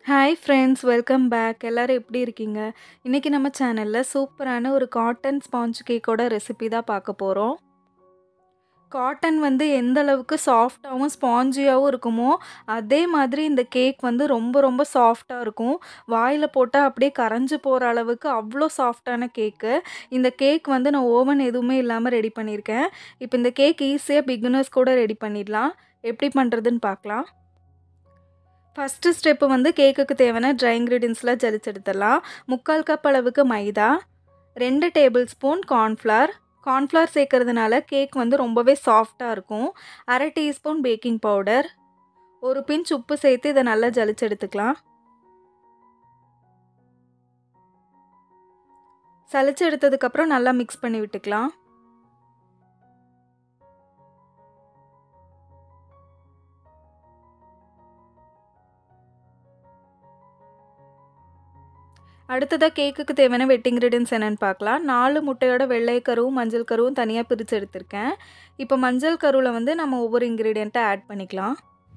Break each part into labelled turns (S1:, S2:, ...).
S1: Hi friends welcome back எல்லோரும் எப்படி இருக்கீங்க இன்றைக்கி நம்ம சேனலில் சூப்பரான ஒரு காட்டன் ஸ்பாஞ்ச் கேக்கோட ரெசிபி தான் பார்க்க போகிறோம் காட்டன் வந்து எந்த அளவுக்கு சாஃப்டாகவும் ஸ்பாஞ்சியாகவும் இருக்குமோ அதே மாதிரி இந்த கேக் வந்து ரொம்ப ரொம்ப சாஃப்டாக இருக்கும் வாயில் போட்டால் அப்படியே கரைஞ்சி போகிற அளவுக்கு அவ்வளோ சாஃப்டான கேக்கு இந்த கேக் வந்து நான் ஓவன் எதுவுமே இல்லாமல் ரெடி பண்ணியிருக்கேன் இப்போ இந்த கேக் ஈஸியாக பிகினர்ஸ் கூட ரெடி பண்ணிடலாம் எப்படி பண்ணுறதுன்னு பார்க்கலாம் ஃபஸ்ட்டு ஸ்டெப்பு வந்து கேக்குக்கு தேவையான ட்ரை இன்க்ரீடியன்ஸ்லாம் ஜலிச்சு எடுத்துடலாம் முக்கால் கப் அளவுக்கு மைதா ரெண்டு டேபிள் ஸ்பூன் கார்ன்ஃப்ளவர் கார்ன்ஃப்ளவர் சேர்க்கறதுனால கேக் வந்து ரொம்பவே சாஃப்டாக இருக்கும் அரை டீஸ்பூன் பேக்கிங் பவுடர் ஒரு பிஞ்ச் உப்பு சேர்த்து இதை நல்லா ஜலிச்சு எடுத்துக்கலாம் சளிச்சு எடுத்ததுக்கப்புறம் நல்லா மிக்ஸ் பண்ணி விட்டுக்கலாம் அடுத்ததாக கேக்குக்கு தேவையான வெட் இன்க்ரீடியன்ஸ் என்னென்னு பார்க்கலாம் நாலு முட்டையோட வெள்ளை கருவும் மஞ்சள் கருவும் தனியாக பிரித்து எடுத்திருக்கேன் இப்போ மஞ்சள் கருவில் வந்து நம்ம ஒவ்வொரு இன்க்ரீடியண்ட்டை ஆட் பண்ணிக்கலாம்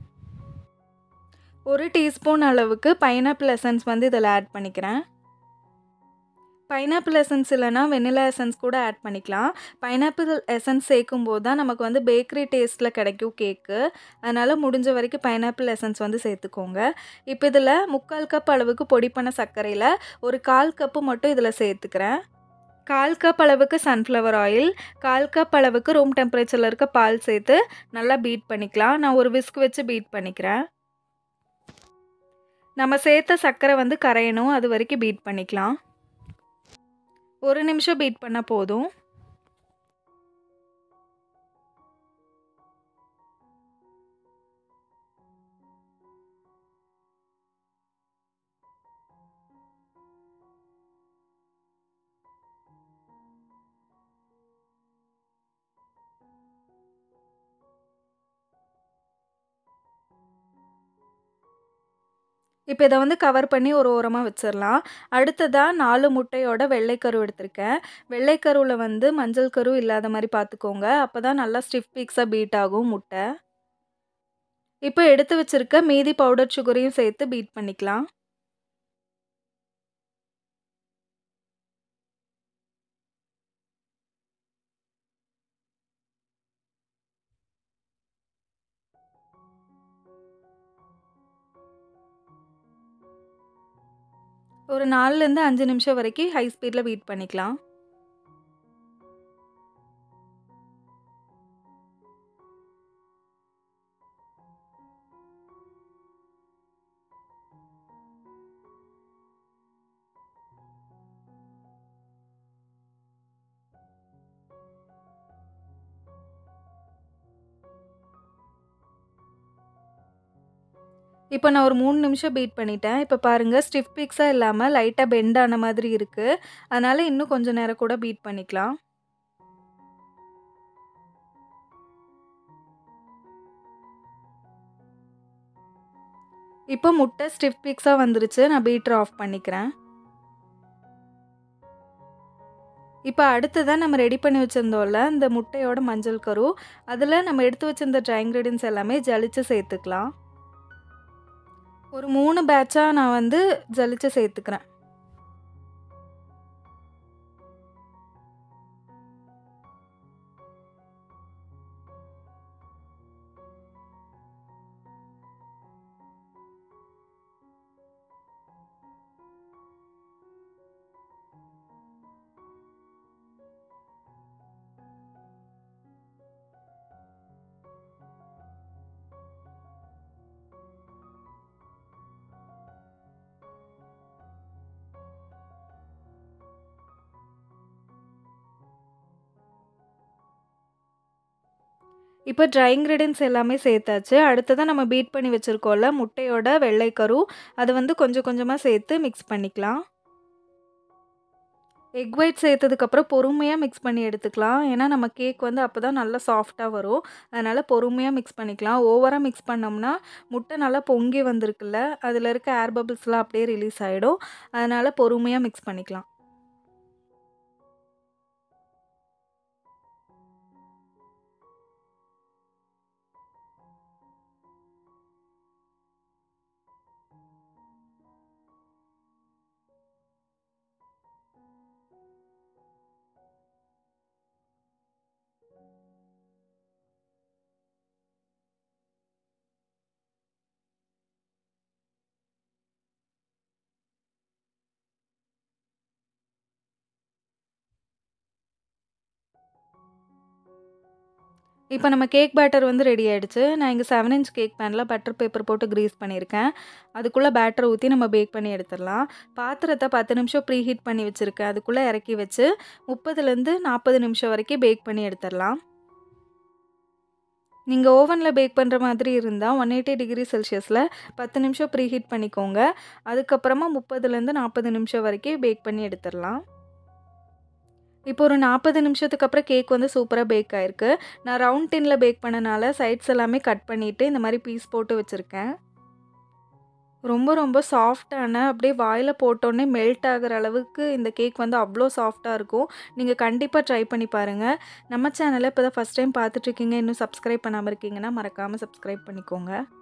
S1: ஒரு டீஸ்பூன் அளவுக்கு பைனாப்பிள் எசன்ஸ் வந்து இதில் ஆட் பண்ணிக்கிறேன் பைனாப்பிள் எசன்ஸ் இல்லைனா வெனிலா எசன்ஸ் கூட ஆட் பண்ணிக்கலாம் பைனாப்பிள் எசன்ஸ் சேர்க்கும் போது தான் நமக்கு வந்து பேக்கரி டேஸ்ட்டில் கிடைக்கும் கேக்கு அதனால் முடிஞ்ச வரைக்கும் பைனாப்பிள் எசன்ஸ் வந்து சேர்த்துக்கோங்க இப்போ இதில் முக்கால் கப் அளவுக்கு பொடி பண்ண சர்க்கரையில் ஒரு கால் கப்பு மட்டும் இதில் சேர்த்துக்கிறேன் கால் கப் அளவுக்கு சன்ஃப்ளவர் ஆயில் கால் கப் அளவுக்கு ரூம் டெம்பரேச்சரில் இருக்க பால் சேர்த்து நல்லா பீட் பண்ணிக்கலாம் நான் ஒரு விஸ்க் வச்சு பீட் பண்ணிக்கிறேன் நம்ம சேர்த்த சர்க்கரை வந்து கரையணும் அது வரைக்கும் பீட் பண்ணிக்கலாம் ஒரு நிமிஷம் பீட் பண்ணால் போதும் இப்போ இதை வந்து கவர் பண்ணி ஒரு ஓரமாக வச்சிடலாம் அடுத்ததாக நாலு முட்டையோட வெள்ளைக்கரு எடுத்திருக்கேன் வெள்ளைக்கருவில் வந்து மஞ்சள் கரு இல்லாத மாதிரி பார்த்துக்கோங்க அப்போ தான் நல்லா ஸ்டிஃப் பீக்ஸாக பீட் ஆகும் முட்டை இப்போ எடுத்து வச்சுருக்க மீதி பவுடர் சுகரையும் சேர்த்து பீட் பண்ணிக்கலாம் ஒரு நாலுலேருந்து அஞ்சு நிமிஷம் வரைக்கும் ஹை ஸ்பீடில் பீட் பண்ணிக்கலாம் இப்போ நான் ஒரு மூணு நிமிஷம் பீட் பண்ணிட்டேன் இப்போ பாருங்கள் ஸ்டிஃப் பீக்ஸாக இல்லாமல் லைட்டாக பெண்ட் ஆன மாதிரி இருக்குது அதனால் இன்னும் கொஞ்சம் நேரம் கூட பீட் பண்ணிக்கலாம் இப்போ முட்டை ஸ்டிஃப் பீக்ஸாக வந்துருச்சு நான் பீட்டர் ஆஃப் பண்ணிக்கிறேன் இப்போ அடுத்ததாக நம்ம ரெடி பண்ணி வச்சுருந்தோம்ல இந்த முட்டையோட மஞ்சள் கரு அதில் நம்ம எடுத்து வச்சிருந்த ட்ரை இன்க்ரீடியன்ஸ் எல்லாமே ஜலிச்சு சேர்த்துக்கலாம் ஒரு மூணு பேட்சாக நான் வந்து ஜலிச்சு சேர்த்துக்கிறேன் இப்போ ட்ரை இன்க்ரீடியன்ஸ் எல்லாமே சேர்த்தாச்சு அடுத்ததாக நம்ம பீட் பண்ணி வச்சுருக்கோம்ல முட்டையோட வெள்ளைக்கரு அதை வந்து கொஞ்சம் கொஞ்சமாக சேர்த்து மிக்ஸ் பண்ணிக்கலாம் எக் ஒயிட் சேர்த்ததுக்கப்புறம் பொறுமையாக மிக்ஸ் பண்ணி எடுத்துக்கலாம் ஏன்னா நம்ம கேக் வந்து அப்போ தான் நல்லா சாஃப்டாக வரும் அதனால் பொறுமையாக மிக்ஸ் பண்ணிக்கலாம் ஓவராக மிக்ஸ் பண்ணோம்னா முட்டை நல்லா பொங்கி வந்திருக்குல்ல அதில் இருக்க ஏர் பபிள்ஸ்லாம் அப்படியே ரிலீஸ் ஆகிடும் அதனால் பொறுமையாக மிக்ஸ் பண்ணிக்கலாம் இப்போ நம்ம கேக் பேட்டர் வந்து ரெடி ஆயிடுச்சு. நான் இங்க 7 இன்ச் கேக் பேன்ல பட்டர் பேப்பர் போட்டு கிரீஸ் பண்ணியிருக்கேன். அதுக்குள்ள பேட்டர ஊத்தி நம்ம பேக் பண்ணி எடுத்துறலாம். பாத்திரத்த 10 நிமிஷம் ப்ரீ ஹீட் பண்ணி வச்சிருக்கேன். அதுக்குள்ள இறக்கி வச்சு 30லேருந்து 40 நிமிஷம் வரைக்கும் பேக் பண்ணி எடுத்துறலாம். நீங்க ஓவன்ல பேக் பண்ற மாதிரி இருந்தா 180 டிகிரி செல்சியஸ்ல 10 நிமிஷம் ப்ரீ ஹீட் பண்ணிக்கோங்க. அதுக்கப்புறமா 30லேருந்து 40 நிமிஷம் வரைக்கும் பேக் பண்ணி எடுத்துறலாம். இப்போ ஒரு 40 நிமிஷத்துக்கு அப்புறம் கேக் வந்து சூப்பரா பேக் ஆயிருக்கு. நான் ரவுண்ட் டின்ல பேக் பண்ணனால சைட்ஸ் எல்லாமே கட் பண்ணிட்டு இந்த மாரி பீஸ் போட்டு வச்சிருக்கேன். ரொம்ப ரொம்ப சாஃப்ட்டான அப்படியே வாயில போட்டோனே மெல்ட் ஆகுற அளவுக்கு இந்த கேக் வந்து அவ்ளோ சாஃப்ட்டா இருக்கும். நீங்க கண்டிப்பா ட்ரை பண்ணி பாருங்க. நம்ம சேனல இப்ப தான் ஃபர்ஸ்ட் டைம் பார்த்துட்டு இருக்கீங்க. இன்னும் சப்ஸ்கிரைப் பண்ணாம இருக்கீங்கன்னா மறக்காம சப்ஸ்கிரைப் பண்ணிக்கோங்க.